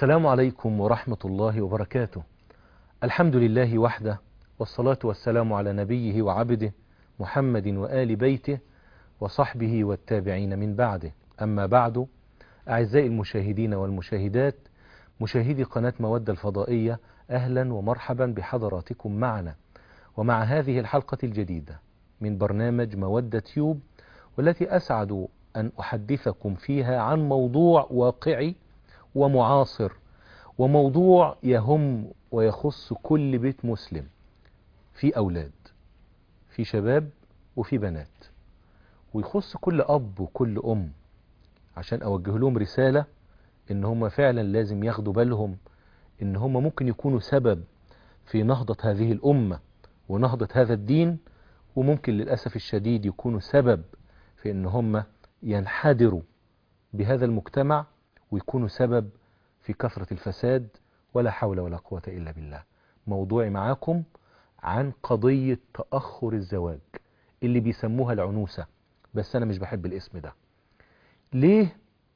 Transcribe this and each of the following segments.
السلام عليكم ورحمة الله وبركاته الحمد لله وحده والصلاة والسلام على نبيه وعبده محمد وآل بيته وصحبه والتابعين من بعده أما بعد أعزائي المشاهدين والمشاهدات مشاهدي قناة مودة الفضائية أهلا ومرحبا بحضراتكم معنا ومع هذه الحلقة الجديدة من برنامج مودة تيوب والتي أسعد أن أحدثكم فيها عن موضوع واقعي ومعاصر وموضوع يهم ويخص كل بيت مسلم في أولاد في شباب وفي بنات ويخص كل أب وكل أم عشان أوجه لهم رسالة إن هم فعلا لازم ياخدوا بالهم إن هم ممكن يكونوا سبب في نهضة هذه الأمة ونهضة هذا الدين وممكن للأسف الشديد يكونوا سبب في إن هم ينحدروا بهذا المجتمع ويكونوا سبب في كثرة الفساد ولا حول ولا قوة إلا بالله موضوعي معاكم عن قضية تأخر الزواج اللي بيسموها العنوسة بس أنا مش بحب الاسم ده ليه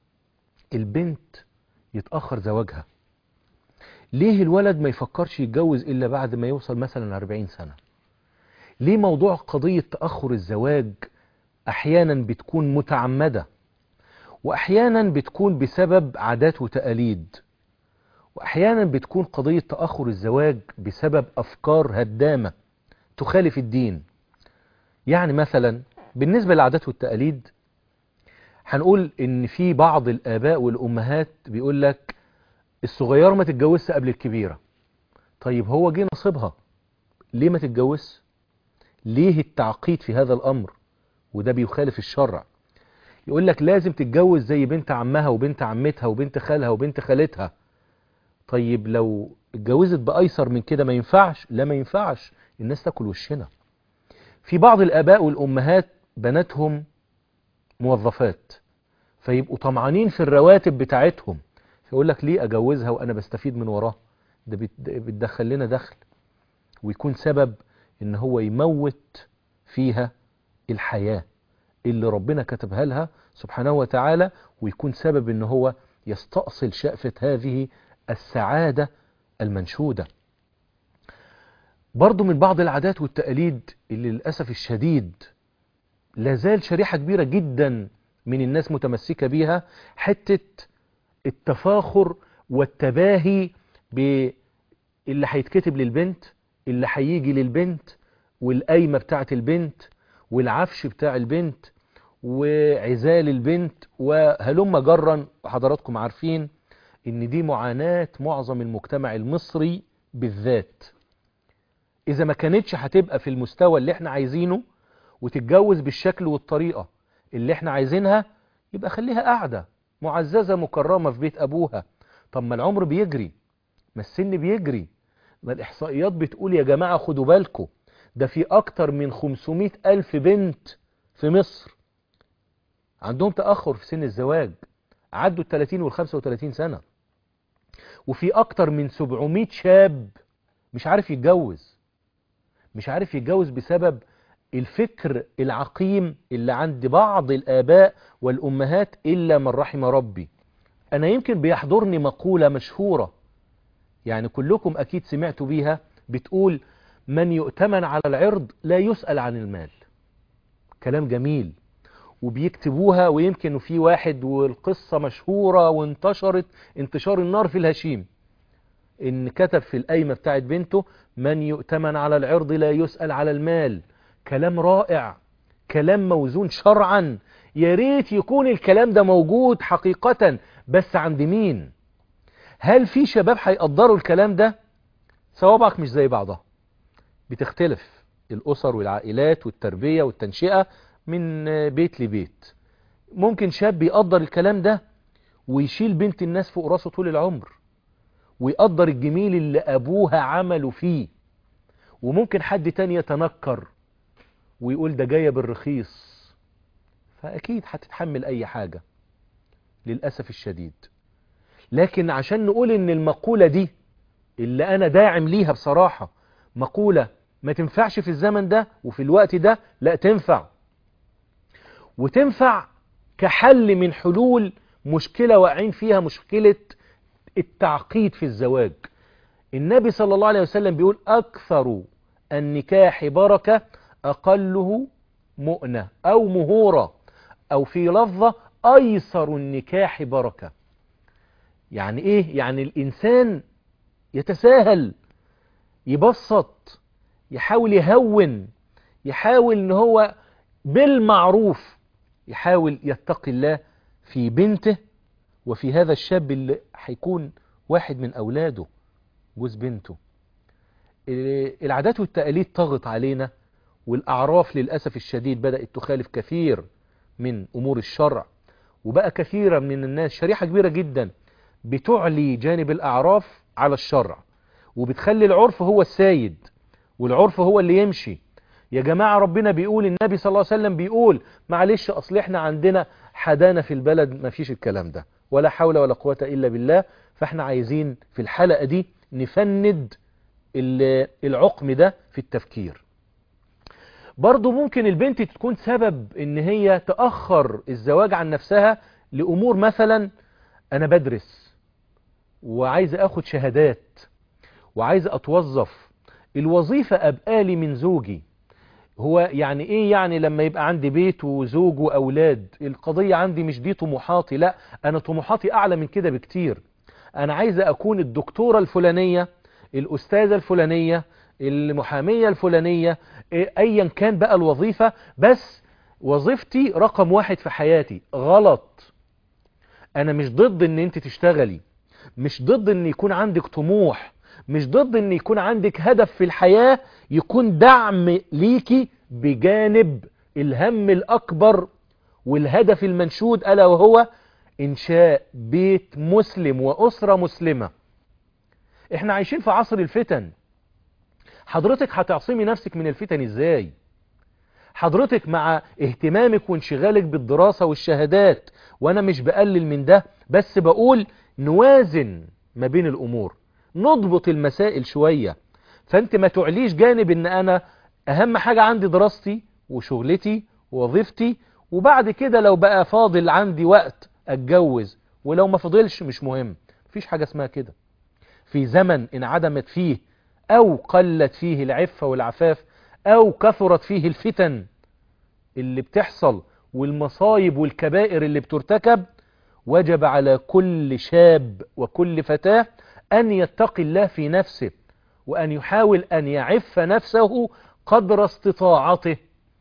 البنت يتأخر زواجها ليه الولد ما يفكرش يتجوز إلا بعد ما يوصل مثلا 40 سنة ليه موضوع قضية تأخر الزواج أحيانا بتكون متعمدة وأحيانا بتكون بسبب عادات وتقاليد وأحيانا بتكون قضية تأخر الزواج بسبب أفكار هدامة تخالف الدين يعني مثلا بالنسبة للعادات والتقاليد هنقول ان في بعض الآباء والأمهات بيقول لك الصغيرة ما تتجوزش قبل الكبيرة طيب هو جه نصيبها ليه ما تتجوزش ليه التعقيد في هذا الأمر وده بيخالف الشرع يقول لك لازم تتجوز زي بنت عمها وبنت عمتها وبنت خالها وبنت خالتها طيب لو اتجوزت بأيسر من كده ما ينفعش لا ما ينفعش الناس تاكل وشنا في بعض الآباء والأمهات بناتهم موظفات فيبقوا طمعانين في الرواتب بتاعتهم فيقول لك ليه أجوزها وأنا بستفيد من وراها ده بتدخل لنا دخل ويكون سبب ان هو يموت فيها الحياة اللي ربنا كتبها لها سبحانه وتعالى ويكون سبب ان هو يستأصل شأفة هذه السعادة المنشودة برضو من بعض العادات والتقاليد اللي للأسف الشديد لازال شريحة كبيرة جدا من الناس متمسكة بيها حتة التفاخر والتباهي باللي هيتكتب للبنت اللي هيجي للبنت والقايمة بتاعت البنت والعفش بتاع البنت وعزال البنت وهلم جرا حضراتكم عارفين ان دي معاناة معظم المجتمع المصري بالذات اذا ما كانتش هتبقى في المستوى اللي احنا عايزينه وتتجوز بالشكل والطريقة اللي احنا عايزينها يبقى خليها قاعدة معززة مكرمة في بيت ابوها طب ما العمر بيجري ما السن بيجري ما الإحصائيات بتقول يا جماعة خدوا بالكم ده في أكتر من 500 ألف بنت في مصر عندهم تأخر في سن الزواج عدوا ال 30 وال 35 سنة وفي أكتر من 700 شاب مش عارف يتجوز مش عارف يتجوز بسبب الفكر العقيم اللي عند بعض الآباء والأمهات إلا من رحم ربي أنا يمكن بيحضرني مقولة مشهورة يعني كلكم أكيد سمعتوا بيها بتقول من يؤتمن على العرض لا يسأل عن المال كلام جميل وبيكتبوها ويمكن في واحد والقصة مشهورة وانتشرت انتشار النار في الهشيم ان كتب في القايمة بتاعت بنته من يؤتمن على العرض لا يسأل على المال كلام رائع كلام موزون شرعا يا ريت يكون الكلام ده موجود حقيقة بس عند مين هل في شباب هيقدروا الكلام ده صوابعك مش زي بعضها بتختلف الأسر والعائلات والتربية والتنشئة من بيت لبيت ممكن شاب يقدر الكلام ده ويشيل بنت الناس فوق راسه طول العمر ويقدر الجميل اللي أبوها عمله فيه وممكن حد تاني يتنكر ويقول ده جاية بالرخيص فأكيد هتتحمل أي حاجة للأسف الشديد لكن عشان نقول ان المقولة دي اللي انا داعم ليها بصراحة مقولة ما تنفعش في الزمن ده وفي الوقت ده لا تنفع وتنفع كحل من حلول مشكلة واقعين فيها مشكلة التعقيد في الزواج النبي صلى الله عليه وسلم بيقول أكثر النكاح بركة أقله مؤنة أو مهورة أو في لفظة أيسر النكاح بركة يعني إيه؟ يعني الإنسان يتساهل يبسط يحاول يهون يحاول ان هو بالمعروف يحاول يتقي الله في بنته وفي هذا الشاب اللي هيكون واحد من اولاده جوز بنته العادات والتقاليد طغت علينا والاعراف للاسف الشديد بدات تخالف كثير من امور الشرع وبقى كثيرا من الناس شريحه كبيره جدا بتعلي جانب الاعراف على الشرع وبتخلي العرف هو السيد والعرف هو اللي يمشي يا جماعة ربنا بيقول النبي صلى الله عليه وسلم بيقول معلش أصل احنا عندنا حدانا في البلد ما فيش الكلام ده ولا حول ولا قوة إلا بالله فاحنا عايزين في الحلقة دي نفند العقم ده في التفكير برضو ممكن البنت تكون سبب ان هي تأخر الزواج عن نفسها لأمور مثلا أنا بدرس وعايز أخد شهادات وعايز أتوظف الوظيفة أبقالي من زوجي هو يعني ايه يعني لما يبقى عندي بيت وزوج واولاد القضية عندي مش دي طموحاتي لا انا طموحاتي اعلى من كده بكتير انا عايز اكون الدكتورة الفلانية الاستاذة الفلانية المحامية الفلانية ايا كان بقى الوظيفة بس وظيفتي رقم واحد في حياتي غلط انا مش ضد ان انت تشتغلي مش ضد ان يكون عندك طموح مش ضد ان يكون عندك هدف في الحياة يكون دعم ليكي بجانب الهم الاكبر والهدف المنشود الا وهو انشاء بيت مسلم واسرة مسلمة احنا عايشين في عصر الفتن حضرتك هتعصمي نفسك من الفتن ازاي حضرتك مع اهتمامك وانشغالك بالدراسة والشهادات وانا مش بقلل من ده بس بقول نوازن ما بين الامور نضبط المسائل شوية فانت ما تعليش جانب ان انا اهم حاجة عندي دراستي وشغلتي ووظيفتي وبعد كده لو بقى فاضل عندي وقت اتجوز ولو ما فضلش مش مهم مفيش حاجة اسمها كده في زمن انعدمت فيه او قلت فيه العفة والعفاف او كثرت فيه الفتن اللي بتحصل والمصايب والكبائر اللي بترتكب وجب على كل شاب وكل فتاة أن يتقي الله في نفسه وأن يحاول أن يعف نفسه قدر استطاعته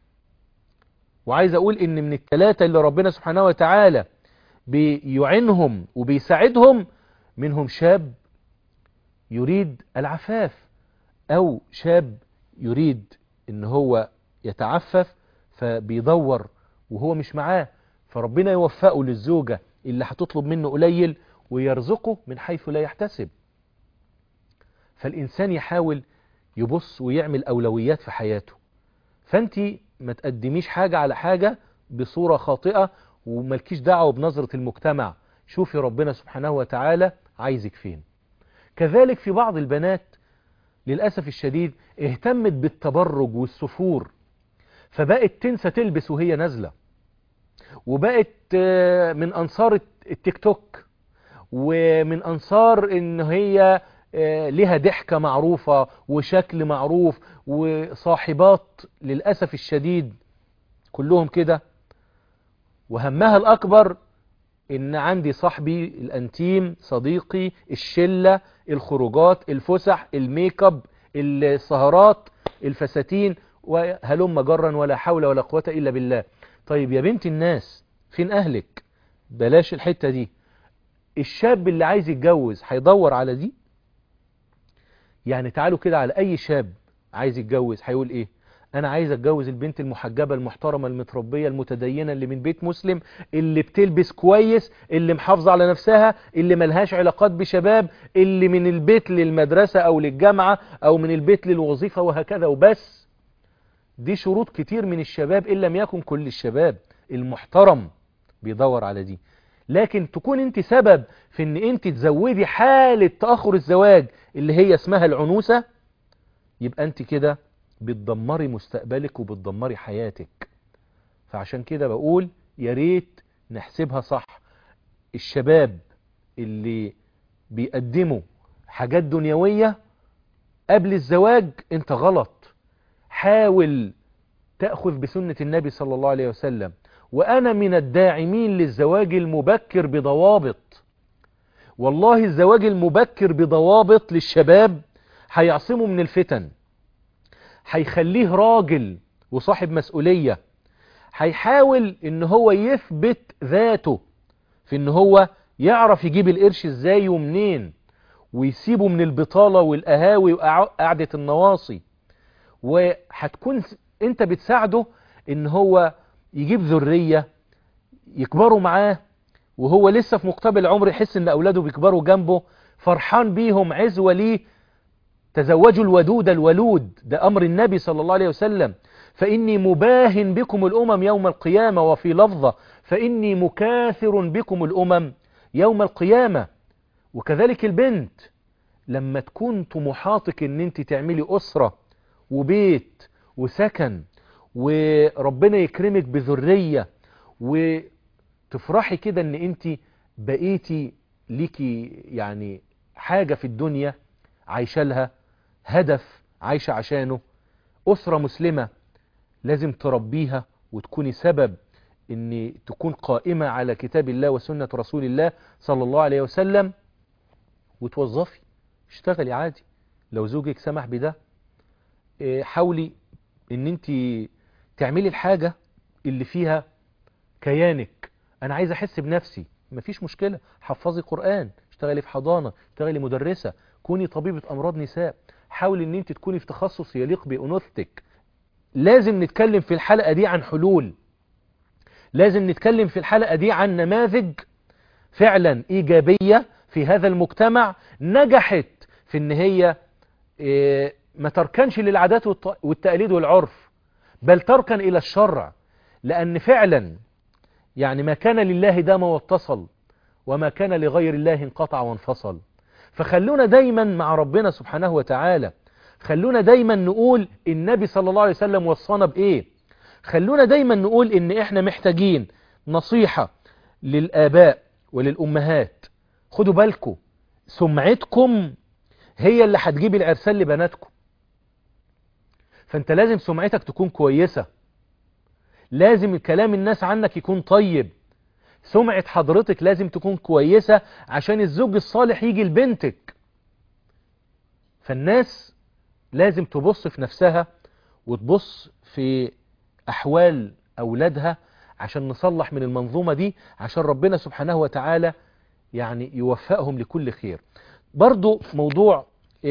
وعايز أقول إن من الثلاثة اللي ربنا سبحانه وتعالى بيعنهم وبيساعدهم منهم شاب يريد العفاف أو شاب يريد إن هو يتعفف فبيدور وهو مش معاه فربنا يوفقه للزوجة اللي هتطلب منه قليل ويرزقه من حيث لا يحتسب فالإنسان يحاول يبص ويعمل أولويات في حياته فأنت ما تقدميش حاجة على حاجة بصورة خاطئة وملكيش دعوة بنظرة المجتمع شوفي ربنا سبحانه وتعالى عايزك فين كذلك في بعض البنات للأسف الشديد اهتمت بالتبرج والسفور فبقت تنسى تلبس وهي نازلة وبقت من أنصار التيك توك ومن أنصار إن هي لها ضحكة معروفة وشكل معروف وصاحبات للأسف الشديد كلهم كده وهمها الأكبر إن عندي صاحبي الأنتيم صديقي الشلة الخروجات الفسح الميك اب السهرات الفساتين وهلم جرا ولا حول ولا قوة إلا بالله طيب يا بنت الناس فين أهلك بلاش الحتة دي الشاب اللي عايز يتجوز هيدور على دي يعني تعالوا كده على أي شاب عايز يتجوز هيقول إيه أنا عايز أتجوز البنت المحجبة المحترمة المتربية المتدينة اللي من بيت مسلم اللي بتلبس كويس اللي محافظة على نفسها اللي ملهاش علاقات بشباب اللي من البيت للمدرسة أو للجامعة أو من البيت للوظيفة وهكذا وبس دي شروط كتير من الشباب إن لم يكن كل الشباب المحترم بيدور على دي لكن تكون انت سبب في ان انت تزودي حالة تأخر الزواج اللي هي اسمها العنوسة يبقى انت كده بتدمري مستقبلك وبتدمري حياتك فعشان كده بقول يا ريت نحسبها صح الشباب اللي بيقدموا حاجات دنيوية قبل الزواج انت غلط حاول تأخذ بسنة النبي صلى الله عليه وسلم وأنا من الداعمين للزواج المبكر بضوابط والله الزواج المبكر بضوابط للشباب هيعصمه من الفتن هيخليه راجل وصاحب مسؤولية هيحاول ان هو يثبت ذاته في ان هو يعرف يجيب القرش ازاي ومنين ويسيبه من البطالة والقهاوي وقعدة النواصي وهتكون انت بتساعده ان هو يجيب ذرية يكبروا معاه وهو لسه في مقتبل العمر يحس ان اولاده بيكبروا جنبه فرحان بيهم عزوة ليه تزوجوا الودود الولود ده امر النبي صلى الله عليه وسلم فاني مباهن بكم الامم يوم القيامة وفي لفظة فاني مكاثر بكم الامم يوم القيامة وكذلك البنت لما تكون طموحاتك ان انت تعملي اسرة وبيت وسكن وربنا يكرمك بذرية وتفرحي كده ان انت بقيتي ليكي يعني حاجة في الدنيا عايشة لها هدف عايشة عشانه أسرة مسلمة لازم تربيها وتكوني سبب ان تكون قائمة على كتاب الله وسنة رسول الله صلى الله عليه وسلم وتوظفي اشتغلي عادي لو زوجك سمح بده حاولي ان انت تعملي الحاجة اللي فيها كيانك انا عايز احس بنفسي مفيش مشكلة حفظي قرآن اشتغلي في حضانة اشتغلي مدرسة كوني طبيبة امراض نساء حاولي ان انت تكوني في تخصص يليق بانوثتك لازم نتكلم في الحلقة دي عن حلول لازم نتكلم في الحلقة دي عن نماذج فعلا ايجابية في هذا المجتمع نجحت في ان هي ما تركنش للعادات والتقاليد والعرف بل تركن الى الشرع لان فعلا يعني ما كان لله دام واتصل وما كان لغير الله انقطع وانفصل فخلونا دايما مع ربنا سبحانه وتعالى خلونا دايما نقول النبي صلى الله عليه وسلم وصانا بايه خلونا دايما نقول ان احنا محتاجين نصيحة للآباء وللأمهات خدوا بالكم سمعتكم هي اللي هتجيب العرسان لبناتكم فانت لازم سمعتك تكون كويسة لازم كلام الناس عنك يكون طيب سمعة حضرتك لازم تكون كويسة عشان الزوج الصالح يجي لبنتك فالناس لازم تبص في نفسها وتبص في أحوال أولادها عشان نصلح من المنظومة دي عشان ربنا سبحانه وتعالى يعني يوفقهم لكل خير برضو موضوع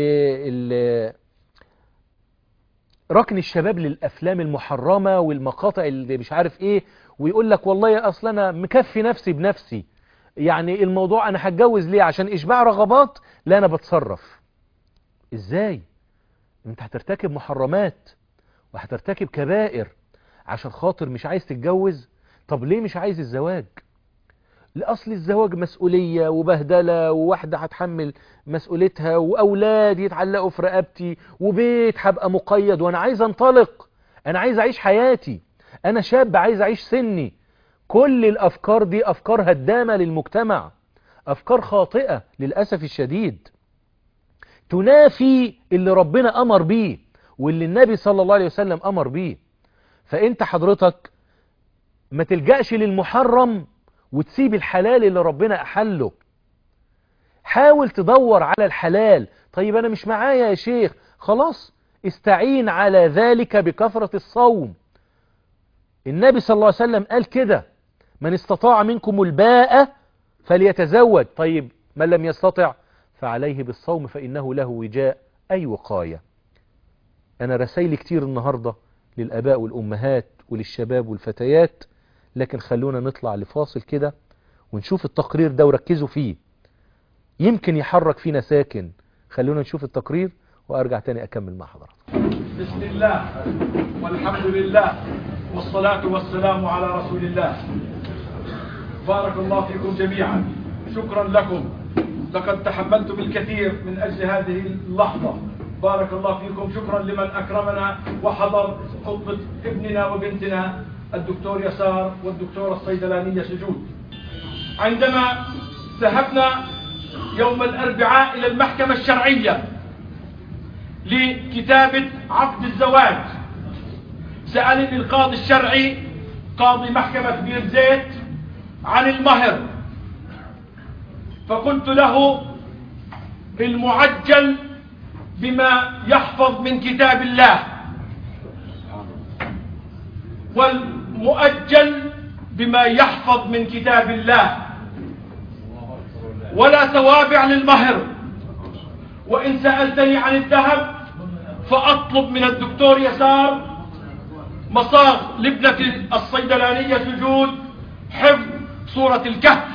ركن الشباب للأفلام المحرمة والمقاطع اللي مش عارف ايه ويقول لك والله اصل انا مكفي نفسي بنفسي يعني الموضوع انا هتجوز ليه عشان اشباع رغبات لا انا بتصرف ازاي انت هترتكب محرمات وهترتكب كبائر عشان خاطر مش عايز تتجوز طب ليه مش عايز الزواج لأصل الزواج مسؤولية وبهدلة وواحدة هتحمل مسؤوليتها وأولاد يتعلقوا في رقبتي وبيت هبقى مقيد وأنا عايز أنطلق أنا عايز أعيش حياتي أنا شاب عايز أعيش سني كل الأفكار دي أفكار هدامة للمجتمع أفكار خاطئة للأسف الشديد تنافي اللي ربنا أمر بيه واللي النبي صلى الله عليه وسلم أمر بيه فأنت حضرتك ما تلجأش للمحرم وتسيب الحلال اللي ربنا أحله حاول تدور على الحلال طيب أنا مش معايا يا شيخ خلاص استعين على ذلك بكثرة الصوم النبي صلى الله عليه وسلم قال كده من استطاع منكم الباء فليتزوج طيب من لم يستطع فعليه بالصوم فإنه له وجاء أي وقاية أنا رسائل كتير النهاردة للأباء والأمهات وللشباب والفتيات لكن خلونا نطلع لفاصل كده ونشوف التقرير ده وركزوا فيه يمكن يحرك فينا ساكن خلونا نشوف التقرير وارجع تاني اكمل مع حضراتكم بسم الله والحمد لله والصلاة والسلام على رسول الله بارك الله فيكم جميعا شكرا لكم لقد تحملتم الكثير من أجل هذه اللحظة بارك الله فيكم شكرا لمن أكرمنا وحضر خطبة ابننا وبنتنا الدكتور يسار والدكتورة الصيدلانية سجود عندما ذهبنا يوم الأربعاء إلى المحكمة الشرعية لكتابة عقد الزواج سألني القاضي الشرعي قاضي محكمة بير زيت عن المهر فقلت له المعجل بما يحفظ من كتاب الله والمؤجل بما يحفظ من كتاب الله ولا توابع للمهر وإن سألتني عن الذهب فأطلب من الدكتور يسار مصاغ لابنة الصيدلانية سجود حفظ سورة الكهف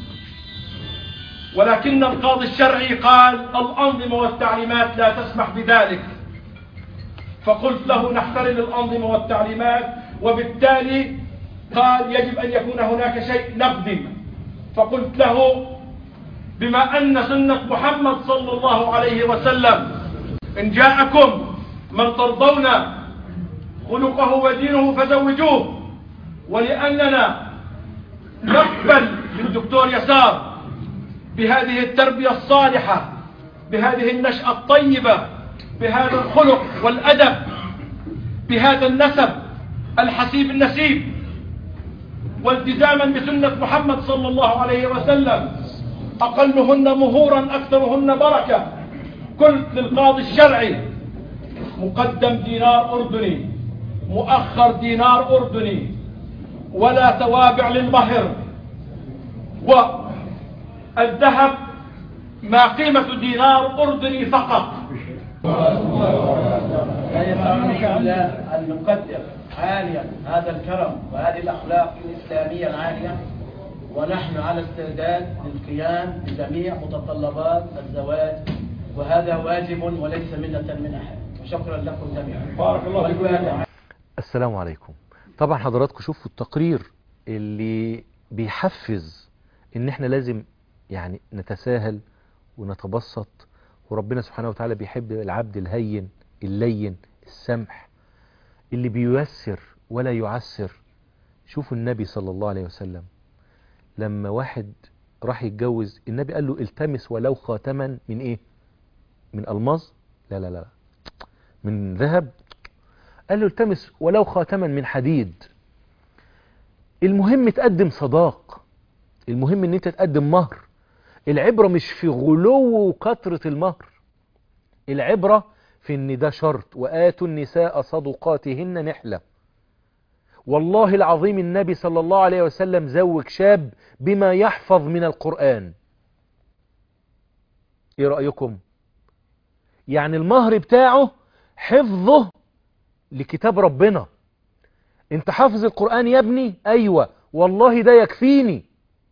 ولكن القاضي الشرعي قال الأنظمة والتعليمات لا تسمح بذلك فقلت له نحترم الأنظمة والتعليمات وبالتالي قال يجب أن يكون هناك شيء نقدم فقلت له بما أن سنة محمد صلى الله عليه وسلم إن جاءكم من ترضون خلقه ودينه فزوجوه ولأننا نقبل للدكتور يسار بهذه التربية الصالحة بهذه النشأة الطيبة بهذا الخلق والأدب بهذا النسب الحسيب النسيب والتزاما بسنة محمد صلى الله عليه وسلم أقلهن مهورا أكثرهن بركة قلت للقاضي الشرعي مقدم دينار أردني مؤخر دينار أردني ولا توابع للمهر والذهب ما قيمة دينار أردني فقط لا يسعنك إلا أن نقدر عاليا هذا الكرم وهذه الأخلاق الإسلامية العالية ونحن على استعداد للقيام بجميع متطلبات الزواج وهذا واجب وليس منة من أحد وشكرا لكم جميعا بارك الله فيكم والوالد السلام عليكم طبعا حضراتكم شوفوا التقرير اللي بيحفز ان احنا لازم يعني نتساهل ونتبسط وربنا سبحانه وتعالى بيحب العبد الهين اللين السمح اللي بييسر ولا يعسر شوفوا النبي صلى الله عليه وسلم لما واحد راح يتجوز النبي قال له التمس ولو خاتما من ايه من الماظ لا لا لا من ذهب قال له التمس ولو خاتما من حديد المهم تقدم صداق المهم ان انت تقدم مهر العبرة مش في غلو وكثرة المهر العبرة في ان ده شرط وآتوا النساء صدقاتهن نحلة والله العظيم النبي صلى الله عليه وسلم زوج شاب بما يحفظ من القرآن ايه رأيكم يعني المهر بتاعه حفظه لكتاب ربنا انت حافظ القرآن يا ابني ايوه والله ده يكفيني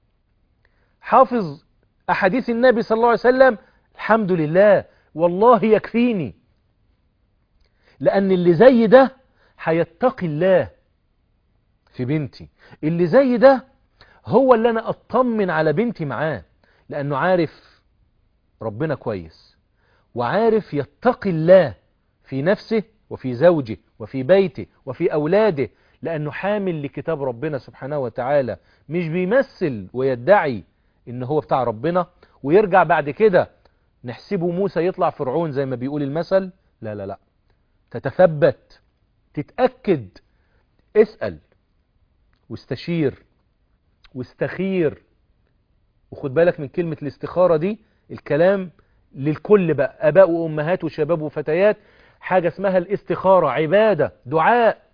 حافظ احاديث النبي صلى الله عليه وسلم الحمد لله والله يكفيني لان اللي زي ده هيتقي الله في بنتي اللي زي ده هو اللي انا اطمن على بنتي معاه لانه عارف ربنا كويس وعارف يتقي الله في نفسه وفي زوجه وفي بيته وفي أولاده لأنه حامل لكتاب ربنا سبحانه وتعالى مش بيمثل ويدعي إن هو بتاع ربنا ويرجع بعد كده نحسبه موسى يطلع فرعون زي ما بيقول المثل لا لا لا تتثبت تتأكد اسأل واستشير واستخير وخد بالك من كلمة الاستخارة دي الكلام للكل بقى أباء وأمهات وشباب وفتيات حاجة اسمها الاستخارة عبادة دعاء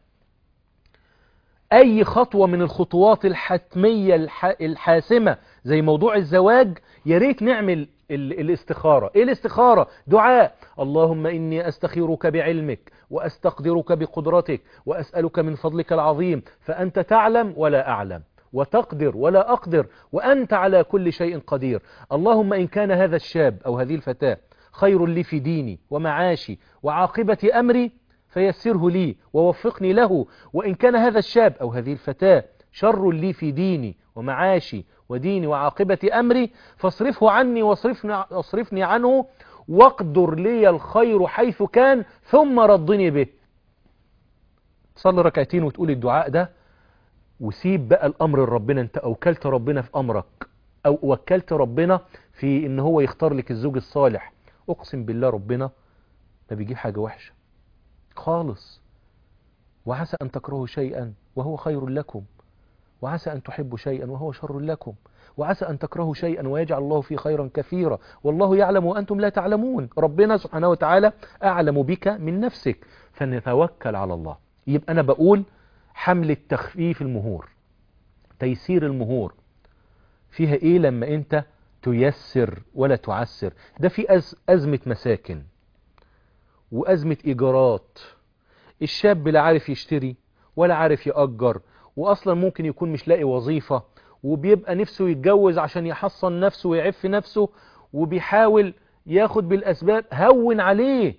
أي خطوة من الخطوات الحتمية الح... الحاسمة زي موضوع الزواج يا ريت نعمل ال... الاستخارة إيه الاستخارة؟ دعاء اللهم إني أستخيرك بعلمك وأستقدرك بقدرتك وأسألك من فضلك العظيم فأنت تعلم ولا أعلم وتقدر ولا أقدر وأنت على كل شيء قدير اللهم إن كان هذا الشاب أو هذه الفتاة خير لي في ديني ومعاشي وعاقبة أمري فيسره لي ووفقني له وإن كان هذا الشاب أو هذه الفتاة شر لي في ديني ومعاشي وديني وعاقبة أمري فاصرفه عني واصرفني, واصرفني عنه واقدر لي الخير حيث كان ثم ردني به تصلي ركعتين وتقول الدعاء ده وسيب بقى الأمر لربنا انت أوكلت ربنا في أمرك او وكلت ربنا في ان هو يختار لك الزوج الصالح اقسم بالله ربنا ما بيجيب حاجة وحشة خالص وعسى ان تكرهوا شيئا وهو خير لكم وعسى ان تحبوا شيئا وهو شر لكم وعسى أن تكرهوا شيئا ويجعل الله فيه خيرا كثيرا والله يعلم وأنتم لا تعلمون ربنا سبحانه وتعالى أعلم بك من نفسك فنتوكل على الله يبقى أنا بقول حملة تخفيف المهور تيسير المهور فيها إيه لما أنت تيسر ولا تعسر ده في أز أزمة مساكن وأزمة إيجارات الشاب لا عارف يشتري ولا عارف يأجر وأصلا ممكن يكون مش لاقي وظيفة وبيبقى نفسه يتجوز عشان يحصن نفسه ويعف نفسه وبيحاول ياخد بالأسباب هون عليه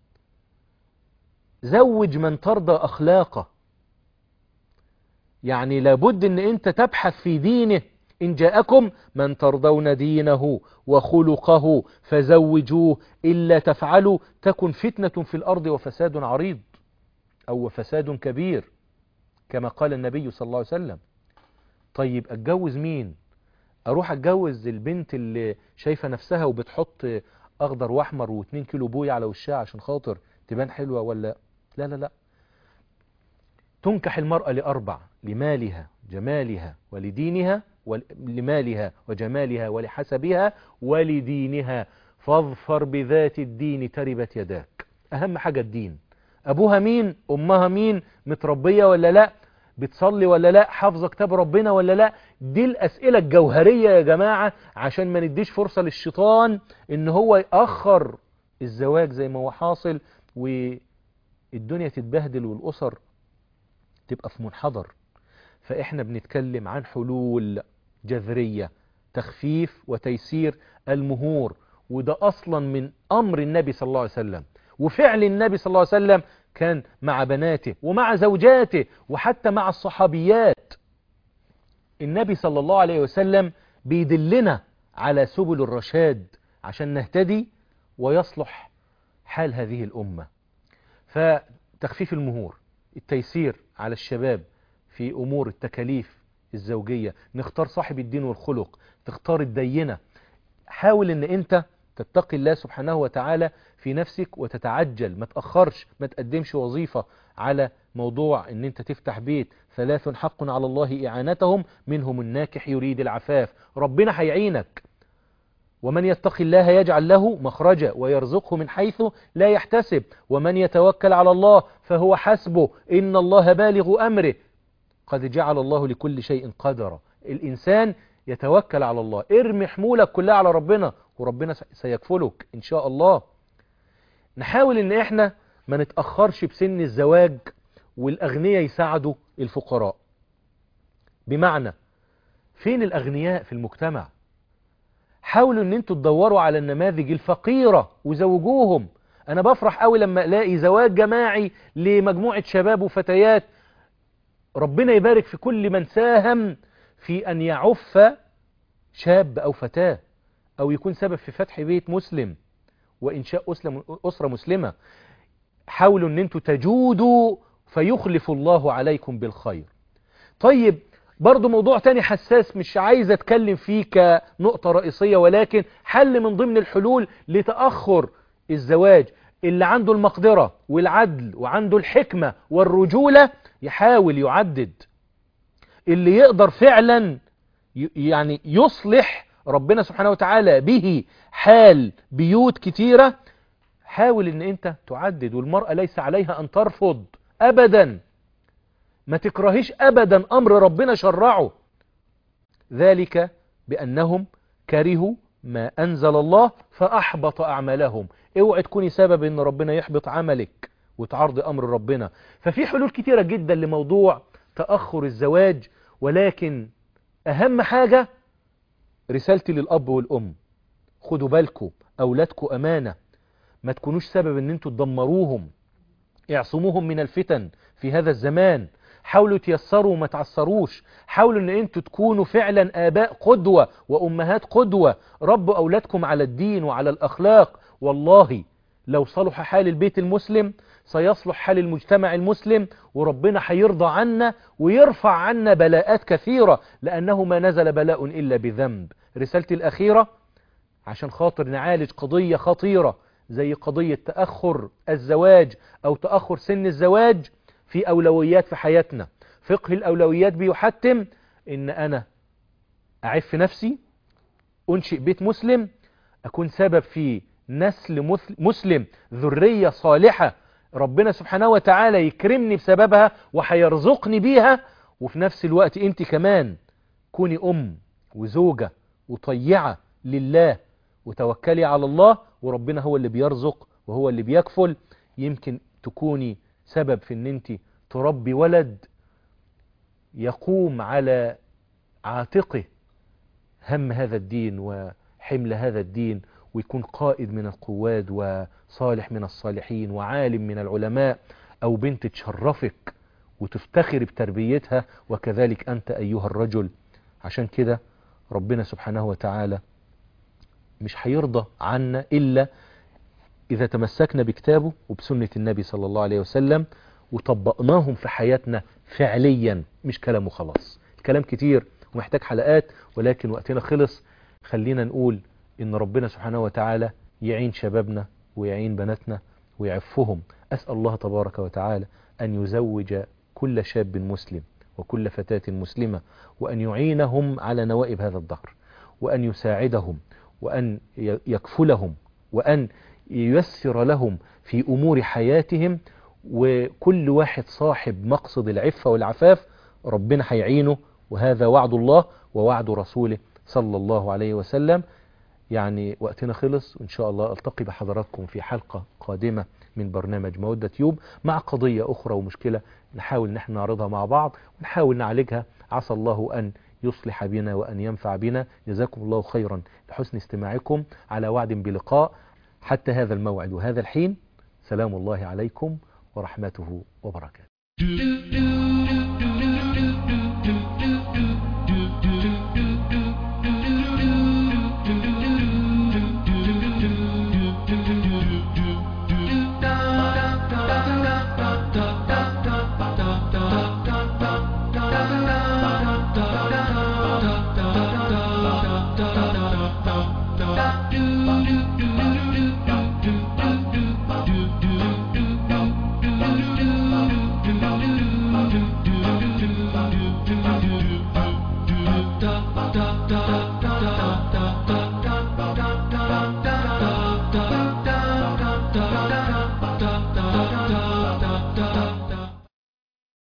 زوج من ترضى أخلاقه يعني لابد ان انت تبحث في دينه إن جاءكم من ترضون دينه وخلقه فزوجوه إلا تفعلوا تكن فتنة في الأرض وفساد عريض أو فساد كبير كما قال النبي صلى الله عليه وسلم طيب اتجوز مين اروح اتجوز البنت اللي شايفة نفسها وبتحط اخضر واحمر واتنين كيلو بوي على وشها عشان خاطر تبان حلوة ولا لا لا لا تنكح المرأة لأربع لمالها جمالها ولدينها لمالها وجمالها ولحسبها ولدينها فاظفر بذات الدين تربت يداك أهم حاجة الدين أبوها مين أمها مين متربية ولا لا بتصلي ولا لا حافظة كتاب ربنا ولا لا دي الأسئلة الجوهرية يا جماعة عشان ما نديش فرصة للشيطان ان هو يأخر الزواج زي ما هو حاصل والدنيا تتبهدل والأسر تبقى في منحدر فإحنا بنتكلم عن حلول جذرية تخفيف وتيسير المهور وده أصلا من أمر النبي صلى الله عليه وسلم وفعل النبي صلى الله عليه وسلم كان مع بناته ومع زوجاته وحتى مع الصحابيات النبي صلى الله عليه وسلم بيدلنا على سبل الرشاد عشان نهتدي ويصلح حال هذه الأمة فتخفيف المهور التيسير على الشباب في أمور التكاليف الزوجية نختار صاحب الدين والخلق تختار الدينة حاول ان انت تتقي الله سبحانه وتعالى في نفسك وتتعجل ما تأخرش ما تقدمش وظيفة على موضوع ان انت تفتح بيت ثلاث حق على الله اعانتهم منهم الناكح يريد العفاف ربنا هيعينك ومن يتق الله يجعل له مخرجا ويرزقه من حيث لا يحتسب ومن يتوكل على الله فهو حسبه إن الله بالغ أمره قد جعل الله لكل شيء قدرا الإنسان يتوكل على الله ارمي حمولك كلها على ربنا وربنا سيكفلك إن شاء الله نحاول ان احنا ما نتأخرش بسن الزواج والأغنياء يساعدوا الفقراء بمعنى فين الأغنياء في المجتمع حاولوا ان انتوا تدوروا على النماذج الفقيرة وزوجوهم انا بفرح قوي لما الاقي زواج جماعي لمجموعة شباب وفتيات ربنا يبارك في كل من ساهم في ان يعف شاب او فتاة او يكون سبب في فتح بيت مسلم وانشاء اسرة مسلمة حاولوا ان انتوا تجودوا فيخلف الله عليكم بالخير طيب برضو موضوع تاني حساس مش عايز اتكلم فيه كنقطة رئيسية ولكن حل من ضمن الحلول لتأخر الزواج اللي عنده المقدرة والعدل وعنده الحكمة والرجولة يحاول يعدد اللي يقدر فعلا يعني يصلح ربنا سبحانه وتعالى به حال بيوت كتيرة حاول ان انت تعدد والمرأة ليس عليها ان ترفض ابدا ما تكرهيش ابدا امر ربنا شرعه ذلك بانهم كرهوا ما انزل الله فاحبط اعمالهم اوعي تكوني سبب ان ربنا يحبط عملك وتعرض امر ربنا ففي حلول كتيرة جدا لموضوع تأخر الزواج ولكن اهم حاجة رسالتي للاب والام خدوا بالكم اولادكم امانة ما تكونوش سبب ان انتوا تدمروهم اعصموهم من الفتن في هذا الزمان حاولوا تيسروا وما تعسروش حاولوا ان انتوا تكونوا فعلا اباء قدوة وامهات قدوة ربوا اولادكم على الدين وعلى الاخلاق والله لو صلح حال البيت المسلم سيصلح حال المجتمع المسلم وربنا هيرضى عنا ويرفع عنا بلاءات كثيرة لأنه ما نزل بلاء إلا بذنب رسالتي الأخيرة عشان خاطر نعالج قضية خطيرة زي قضية تأخر الزواج أو تأخر سن الزواج في أولويات في حياتنا فقه الأولويات بيحتم إن أنا أعف نفسي أنشئ بيت مسلم أكون سبب في نسل مسلم ذرية صالحة ربنا سبحانه وتعالى يكرمني بسببها وحيرزقني بيها وفي نفس الوقت انت كمان كوني أم وزوجة وطيعة لله وتوكلي على الله وربنا هو اللي بيرزق وهو اللي بيكفل يمكن تكوني سبب في ان انت تربي ولد يقوم على عاتقه هم هذا الدين وحمل هذا الدين ويكون قائد من القواد وصالح من الصالحين وعالم من العلماء أو بنت تشرفك وتفتخر بتربيتها وكذلك أنت أيها الرجل عشان كده ربنا سبحانه وتعالى مش هيرضى عنا إلا إذا تمسكنا بكتابه وبسنة النبي صلى الله عليه وسلم وطبقناهم في حياتنا فعليا مش كلامه خلاص الكلام كتير ومحتاج حلقات ولكن وقتنا خلص خلينا نقول إن ربنا سبحانه وتعالى يعين شبابنا ويعين بناتنا ويعفهم أسأل الله تبارك وتعالى أن يزوج كل شاب مسلم وكل فتاة مسلمة وأن يعينهم على نوائب هذا الدهر وأن يساعدهم وأن يكفلهم وأن ييسر لهم في أمور حياتهم وكل واحد صاحب مقصد العفة والعفاف ربنا هيعينه وهذا وعد الله ووعد رسوله صلى الله عليه وسلم يعني وقتنا خلص وإن شاء الله ألتقي بحضراتكم في حلقة قادمة من برنامج مودة يوب مع قضية أخرى ومشكلة نحاول نحن نعرضها مع بعض ونحاول نعالجها عسى الله أن يصلح بنا وأن ينفع بنا جزاكم الله خيرا لحسن استماعكم على وعد بلقاء حتى هذا الموعد وهذا الحين سلام الله عليكم ورحمته وبركاته da da